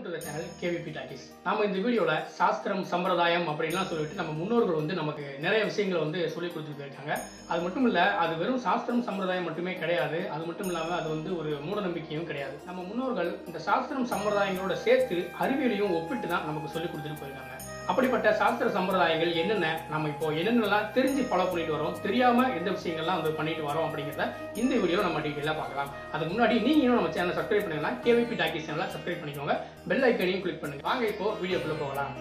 to the channel KVP Talkies நாம இந்த வீடியோல சாஸ்திரம் சம்பிரதாயம் அப்படின்லாம் சொல்லிட்டு நம்ம முன்னோர்கள் வந்து நமக்கு நிறைய விஷயங்களை வந்து சொல்லி கொடுத்துட்டு போயிருக்காங்க அது மட்டும் இல்ல அது வெறும் சாஸ்திரம் சம்பிரதாயம் மட்டுமே கிடையாது அது மட்டும் இல்லாம அது வந்து ஒரு மூட நம்பிக்கையும் கிடையாது நம்ம முன்னோர்கள் இந்த சாஸ்திரம் சம்பிரதாயங்களோட சேர்த்து அறிவியலையும் ஒப்பிட்டு தான் நமக்கு சொல்லி கொடுத்துட்டு போயிருக்காங்க அப்படிப்பட்ட சாஸ்திர சம்பிரதாயங்கள் என்னென்ன நம்ம இப்போ என்னென்னலாம் தெரிஞ்சு ஃபாலோ பண்ணிட்டு வரோம் தெரியாம எந்த விஷயங்கள்லாம் வந்து பண்ணிட்டு வரோம் அப்படிங்கிறத இந்த வீடியோ நம்ம டீட்டெயிலாக பார்க்கலாம் அதுக்கு முன்னாடி நீங்க இன்னும் நம்ம சேனலை சப்ஸ்கிரைப் பண்ணீங்கன்னா கேவிபி டாக்கி சேனலை சப்ஸ்கிரைப் பண்ணிக்கோங்க பெல் ஐக்கனையும் கிளிக் பண்ணுங்க வாங்க இப்போ வீடியோக்குள்ள போகலாம்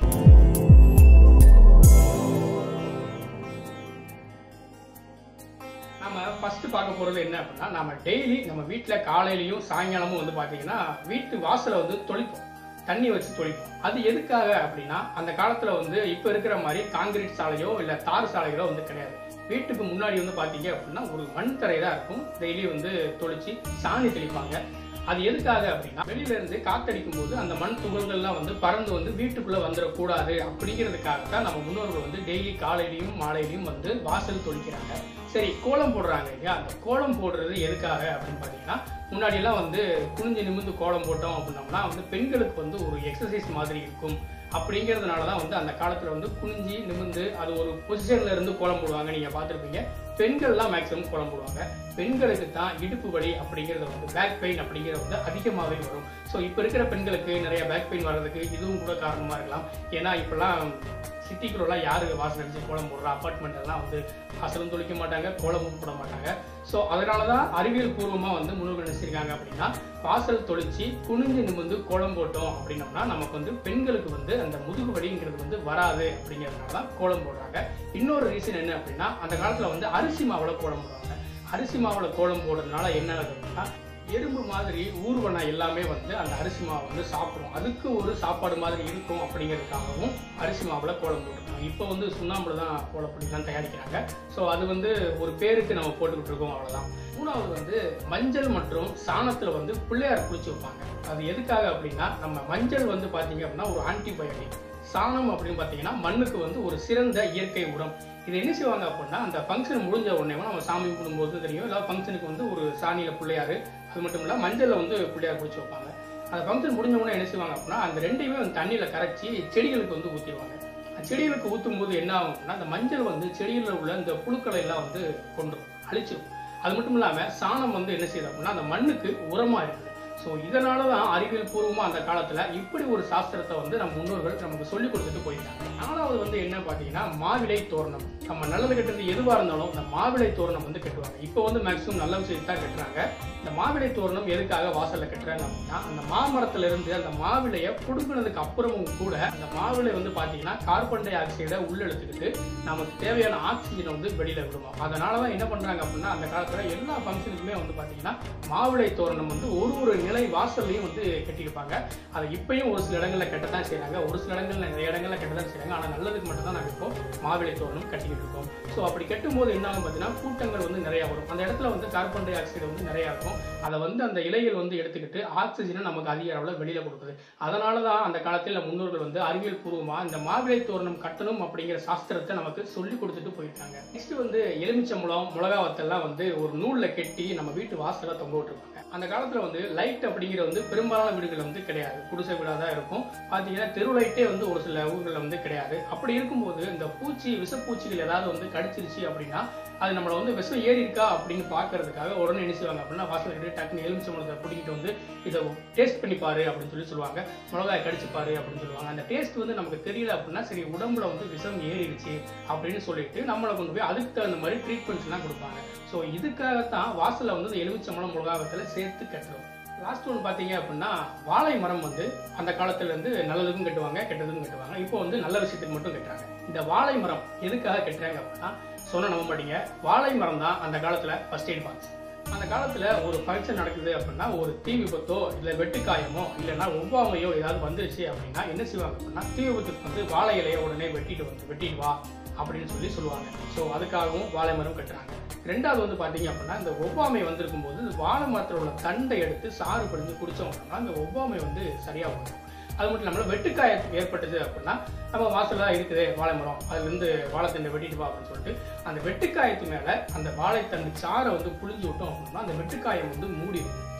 நம்ம ஃபர்ஸ்ட் பார்க்க போறது என்ன அப்படின்னா நம்ம டெய்லி நம்ம வீட்டில் காலையிலயும் சாயங்காலமும் வந்து பார்த்தீங்கன்னா வீட்டு வாசலை வந்து தொளிப்போம் தண்ணி வச்சு தொளிப்போம் அது எதுக்காக அப்படின்னா அந்த காலத்துல வந்து இப்போ இருக்கிற மாதிரி காங்கிரீட் சாலையோ இல்லை தார் சாலைகளோ வந்து கிடையாது வீட்டுக்கு முன்னாடி வந்து பார்த்தீங்க அப்படின்னா ஒரு மண் தரை தான் இருக்கும் டெய்லி வந்து தொளிச்சு சாணி தெளிப்பாங்க அது எதுக்காக அப்படின்னா வெளியில இருந்து காத்தடிக்கும் போது அந்த மண் துகள்கள்லாம் வந்து பறந்து வந்து வீட்டுக்குள்ள வந்துடக்கூடாது அப்படிங்கிறதுக்காக தான் நம்ம முன்னோர்கள் வந்து டெய்லி காலையிலையும் மாலையிலையும் வந்து வாசல் தொளிக்கிறாங்க சரி கோலம் போடுறாங்க இல்லையா அந்த கோலம் போடுறது எதுக்காக அப்படின்னு பார்த்தீங்கன்னா முன்னாடி எல்லாம் வந்து குனிஞ்சு நிமிந்து கோலம் போட்டோம் அப்படின்னோம்னா வந்து பெண்களுக்கு வந்து ஒரு எக்ஸசைஸ் மாதிரி இருக்கும் அப்படிங்கிறதுனால தான் வந்து அந்த காலத்தில் வந்து குனிஞ்சி நிமிந்து அது ஒரு பொசிஷன்ல இருந்து கோலம் போடுவாங்க நீங்கள் பார்த்துருப்பீங்க பெண்கள்லாம் மேக்ஸிமம் கோலம் போடுவாங்க பெண்களுக்கு தான் இடுப்பு வலி அப்படிங்கிறது வந்து பேக் பெயின் அப்படிங்கிறது வந்து அதிகமாகவே வரும் ஸோ இப்போ இருக்கிற பெண்களுக்கு நிறைய பேக் பெயின் வர்றதுக்கு இதுவும் கூட காரணமாக இருக்கலாம் ஏன்னா இப்போல்லாம் சிட்டிக்குள்ளலாம் யாரு வாசல் அடிச்சு கோலம் போடுறா அப்பார்ட்மெண்ட் எல்லாம் வந்து வாசலும் தொளிக்க மாட்டாங்க கோலமும் போட மாட்டாங்க ஸோ அதனால தான் அறிவியல் பூர்வமாக வந்து முன்னோர்கள் நினைச்சிருக்காங்க அப்படின்னா வாசல் தொளிச்சு குனிஞ்சு நிமிந்து கோலம் போட்டோம் அப்படின்னோம்னா நமக்கு வந்து பெண்களுக்கு வந்து அந்த முதுகு வலிங்கிறது வந்து வராது அப்படிங்கிறதுனால தான் கோலம் போடுறாங்க இன்னொரு ரீசன் என்ன அப்படின்னா அந்த காலத்தில் வந்து அரிசி மாவில் கோலம் போடுவாங்க அரிசி மாவில் கோலம் போடுறதுனால என்ன ஆகுது அப்படின்னா எறும்பு மாதிரி ஊர்வன எல்லாமே வந்து அந்த அரிசி மாவை வந்து சாப்பிடும் அதுக்கு ஒரு சாப்பாடு மாதிரி இருக்கும் அப்படிங்கிறதுக்காகவும் அரிசி மாவில் கோலம் போட்டுருக்காங்க இப்போ வந்து சுண்ணாம்புல தான் கோலப்பொடி தான் தயாரிக்கிறாங்க ஸோ அது வந்து ஒரு பேருக்கு நம்ம போட்டுக்கிட்டு இருக்கோம் அவ்வளோதான் மூணாவது வந்து மஞ்சள் மற்றும் சாணத்தில் வந்து பிள்ளையார் குளிச்சு வைப்பாங்க அது எதுக்காக அப்படின்னா நம்ம மஞ்சள் வந்து பார்த்தீங்க அப்படின்னா ஒரு ஆன்டிபயோட்டிக் சாணம் அப்படின்னு பார்த்தீங்கன்னா மண்ணுக்கு வந்து ஒரு சிறந்த இயற்கை உரம் இது என்ன செய்வாங்க அப்படின்னா அந்த ஃபங்க்ஷன் முடிஞ்ச உடனே நம்ம சாமி கும்பிடும்போது தெரியும் இல்லை ஃபங்க்ஷனுக்கு வந்து ஒரு சாணியில் பிள்ளையாரு அது மட்டும் இல்லை மஞ்சளில் வந்து பிள்ளையார் பிடிச்சி வைப்பாங்க அந்த ஃபங்க்ஷன் முடிஞ்ச உடனே என்ன செய்வாங்க அப்படின்னா அந்த ரெண்டையுமே வந்து தண்ணியில் கரைச்சி செடிகளுக்கு வந்து ஊற்றிடுவாங்க செடிகளுக்கு ஊற்றும் போது என்ன ஆகும் அப்படின்னா அந்த மஞ்சள் வந்து செடிகளில் உள்ள இந்த புழுக்களை எல்லாம் வந்து கொண்டுரும் அழிச்சிடும் அது மட்டும் இல்லாமல் சாணம் வந்து என்ன செய்யுது அப்படின்னா அந்த மண்ணுக்கு உரமாக இருக்குது ஸோ இதனால தான் அறிவியல் பூர்வமாக அந்த காலத்தில் இப்படி ஒரு சாஸ்திரத்தை வந்து நம்ம முன்னோர்கள் நமக்கு சொல்லி கொடுத்துட்டு போயிருக்காங்க நாலாவது வந்து என்ன பார்த்தீங்கன்னா மாவிலை தோரணம் நம்ம நல்லது கெட்டது எதுவாக இருந்தாலும் இந்த மாவிலை தோரணம் வந்து கட்டுவாங்க இப்போ வந்து மேக்ஸிமம் நல்ல விஷயத்தை தான் கட்டுறாங்க இந்த மாவிலை தோரணம் எதுக்காக வாசலில் கட்டுறாங்க அப்படின்னா அந்த மாமரத்துல இருந்து அந்த மாவிலையை புடுங்கினதுக்கு அப்புறமும் கூட அந்த மாவிலை வந்து பார்த்தீங்கன்னா கார்பன் டை ஆக்சைடை உள்ளெடுத்துக்கிட்டு நமக்கு தேவையான ஆக்சிஜனை வந்து வெளியில விடுமா அதனால தான் என்ன பண்றாங்க அப்படின்னா அந்த காலத்தில் எல்லா ஃபங்க்ஷனுக்குமே வந்து பார்த்தீங்கன்னா மாவிலை தோரணம் வந்து ஒரு ஒரு நிலை வாசல்லையும் வந்து கட்டியிருப்பாங்க அதை இப்பயும் ஒரு சில இடங்களில் கட்டத்தான் செய்கிறாங்க ஒரு சில இடங்கள்ல நிறைய இடங்களில் கட்டத்தான் செய்கிறாங்க ஆனால் நல்லதுக்கு மட்டும் தான் நாங்கள் இப்போ மாவிலை தோரணம் கட்டிக்கிட்டு இருக்கோம் ஸோ அப்படி கட்டும்போது என்ன ஆகும் பார்த்தீங்கன்னா கூட்டங்கள் வந்து நிறையா வரும் அந்த இடத்துல வந்து கார்பன் டை ஆக்சைடு வந்து நிறையா இருக்கும் அதை வந்து அந்த இலைகள் வந்து எடுத்துக்கிட்டு ஆக்சிஜனை நமக்கு அதிக அளவில் வெளியில் கொடுக்குது அதனால தான் அந்த காலத்தில் முன்னோர்கள் வந்து அறிவியல் பூர்வமாக இந்த மாவிலை தோரணம் கட்டணும் அப்படிங்கிற சாஸ்திரத்தை நமக்கு சொல்லி கொடுத்துட்டு போயிருக்காங்க நெக்ஸ்ட் வந்து எலுமிச்சம்பழம் மிளகா வத்தெல்லாம் வந்து ஒரு நூலில் கட்டி நம்ம வீட்டு வாசல தொங்க விட்டுருப்பாங்க அந்த காலத்தில் வந்து லைட் அப்படிங்கிற வந்து பெரும்பாலான வீடுகள் வந்து கிடையாது குடிசை வீடாக தான் இருக்கும் பார்த்தீங்கன்னா தெரு லைட்டே வந்து ஒரு சில ஊர்களில் வந்து கிடையாது அப்படி இருக்கும்போது இந்த பூச்சி விஷப்பூச்சிகள் ஏதாவது வந்து கடிச்சிருச்சு அப்படின்னா அது நம்மளை வந்து விஷம் ஏறி இருக்கா அப்படின்னு பார்க்கறதுக்காக உடனே என்ன செய்வாங்க அப்படின்னா வாசல் கிட்ட டக்குனு எலுமிச்சம்பழத்தை பிடிக்கிட்டு வந்து இதை டேஸ்ட் பண்ணி பாரு அப்படின்னு சொல்லி சொல்லுவாங்க மிளகாய் கடிச்சு பாரு அப்படின்னு சொல்லுவாங்க அந்த டேஸ்ட் வந்து நமக்கு தெரியல அப்படின்னா சரி உடம்புல வந்து விஷம் ஏறிடுச்சு அப்படின்னு சொல்லிட்டு நம்மளை கொண்டு போய் அதுக்கு தகுந்த மாதிரி ட்ரீட்மெண்ட்ஸ்லாம் கொடுப்பாங்க ஸோ இதுக்காகத்தான் வாசலில் வந்து இந்த எலுமிச்சம்பழம் மிளகாவத்தில் சேர்த்து கட்டுறோம் லாஸ்ட் ஒன் பார்த்தீங்க அப்படின்னா வாழை மரம் வந்து அந்த காலத்துல இருந்து நல்லதுக்கும் கட்டுவாங்க கெட்டதுக்கும் கட்டுவாங்க இப்போ வந்து நல்ல விஷயத்துக்கு மட்டும் கட்டுறாங்க இந்த வாழை மரம் எதுக்காக கட்டுறாங்க அப்படின்னா சொன்ன நம்ப மாட்டீங்க வாழை மரம் தான் அந்த காலத்துல ஃபர்ஸ்ட் எய்ட் பாக்ஸ் அந்த காலத்துல ஒரு ஃபங்க்ஷன் நடக்குது அப்படின்னா ஒரு தீ விபத்தோ இல்ல வெட்டுக்காயமோ இல்லைன்னா ஒவ்வாமையோ ஏதாவது வந்துருச்சு அப்படின்னா என்ன செய்வாங்க அப்படின்னா தீ விபத்துக்கு வந்து வாழை இலையை உடனே வெட்டிட்டு வந்து வெட்டிட்டு வா அப்படின்னு சொல்லி சொல்லுவாங்க ஸோ அதுக்காகவும் வாழை மரம் கட்டுறாங்க ரெண்டாவது வந்து பார்த்தீங்க அப்படின்னா இந்த ஒவ்வாமை வந்திருக்கும் போது வாழை மரத்தில் உள்ள தண்டை எடுத்து சாறு பிடிஞ்சு குடித்தோம் அப்படின்னா இந்த ஒவ்வாமை வந்து சரியாக வரும் அது மட்டும் இல்லாமல் வெட்டுக்காயம் ஏற்பட்டது அப்படின்னா நம்ம வாசலாக இருக்குது வாழை மரம் அதுலேருந்து வாழைத்தண்டை வெட்டிட்டு வா அப்படின்னு சொல்லிட்டு அந்த வெட்டுக்காயத்து மேலே அந்த வாழைத்தண்டு சாறை வந்து புழிஞ்சு விட்டோம் அப்படின்னா அந்த வெட்டுக்காயம் வந்து மூடிடும்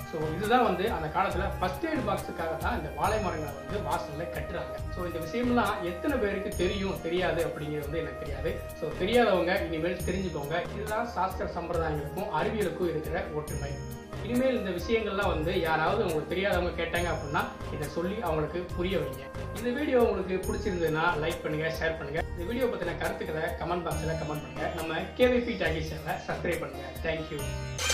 ஸோ இதுதான் வந்து அந்த காலத்தில் ஃபர்ஸ்ட் எய்ட் பாக்ஸுக்காக தான் இந்த வாழை மரங்களை வந்து வாசலில் கட்டுறாங்க ஸோ இந்த விஷயம்லாம் எத்தனை பேருக்கு தெரியும் தெரியாது அப்படிங்கிறது வந்து எனக்கு தெரியாது ஸோ தெரியாதவங்க இனிமேல் தெரிஞ்சுக்கோங்க இதுதான் சாஸ்திர சம்பிரதாயங்களுக்கும் அறிவியலுக்கும் இருக்கிற ஒற்றுமை இனிமேல் இந்த விஷயங்கள்லாம் வந்து யாராவது உங்களுக்கு தெரியாதவங்க கேட்டாங்க அப்படின்னா இதை சொல்லி அவங்களுக்கு புரிய வைங்க இந்த வீடியோ உங்களுக்கு பிடிச்சிருந்ததுன்னா லைக் பண்ணுங்க ஷேர் பண்ணுங்க இந்த வீடியோ பற்றின கருத்துக்களை கமெண்ட் பாக்ஸில் கமெண்ட் பண்ணுங்க நம்ம கேவிபி டாகி சேனலை சப்ஸ்கிரைப் பண்ணுங்க தேங்க்யூ